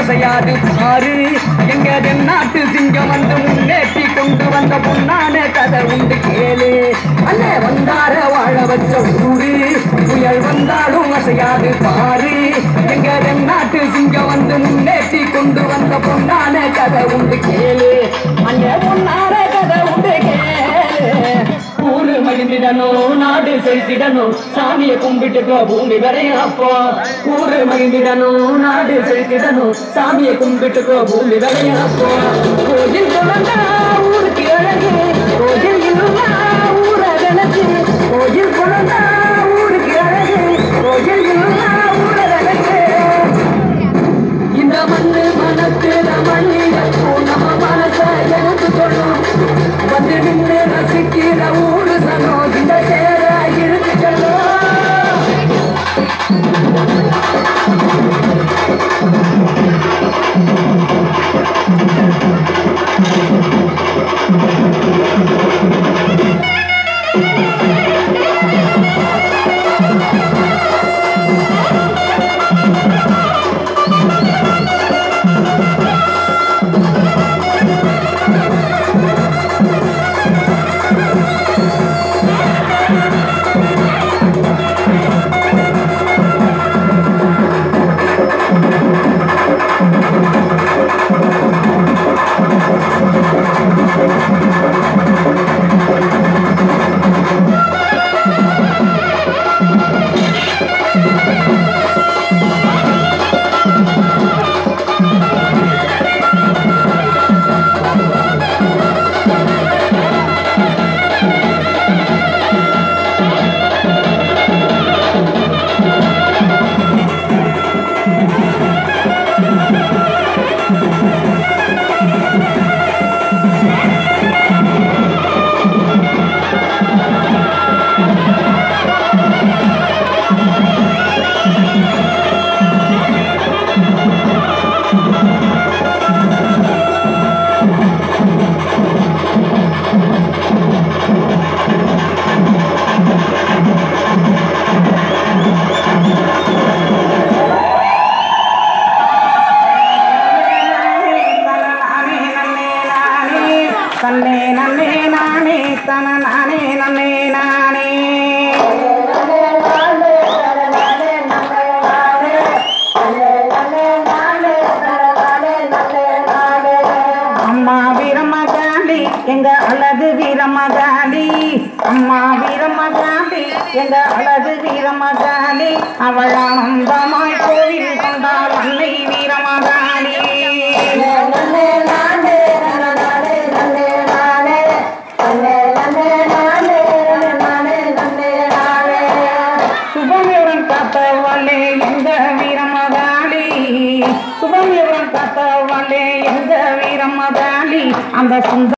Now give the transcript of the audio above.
அசையாது பாரு எங்க தென்னாட்டு சிங்கம் வந்து முன்னேற்றி கொண்டு வந்த பொன்னான கதை உண்டு கேளு அண்ணே வந்தார வாழ வச்ச ஊரு புயல் வந்தாலும் அசையாது பாரு எங்க தென்னாட்டு சிங்கம் வந்து முன்னேற்றி கொண்டு வந்த பொன்னான கதை உண்டு கேளு அண்ணே பொன்னான கதை உண்டு கேளு ஊரு மகிழ்ந்திடணும் நாடு செலுத்திடணும் சாமியை கும்பிட்டுக்கோ பூமி வரையும் அப்போ ஊரு மகிழ்ந்திடணும் நாடு செலுத்திடணும் சாமியை கும்பிட்டுக்கோ பூமி வரையும் அப்போ கோயில் குழந்தா ஊருக்கு அழகு கோயில் இல்லா ஊரகனுக்கு கோயில் குழந்தா ஊருக்கு அழகு கோயில் இல்லா ஊரகனுக்கு இந்த மண்ணு மனத்துல மண்ணிடப்போ நம்ம மனச எடுத்து சொல்லும் வந்து நின்று ரசிக்கிற ஊரு சனோ இந்த சேர இழுத்து செல்லும் தன்னே நன்னே நானே தன நானே நன்னே நானே அம்மா வீரமகாளி எங்க அழகு வீரமகாளி அம்மா வீரமகாளி எங்க அழகு வீரமகாளி அவள் ஆனந்தமாய் கோயில் கொண்டாள் அன்னை வீரமகாளி சுபமியுடன் காத்தவளே எங்க வீரமகாளி சுபமியுடன் காத்தவளே எங்க வீரமகாளி அந்த சுந்த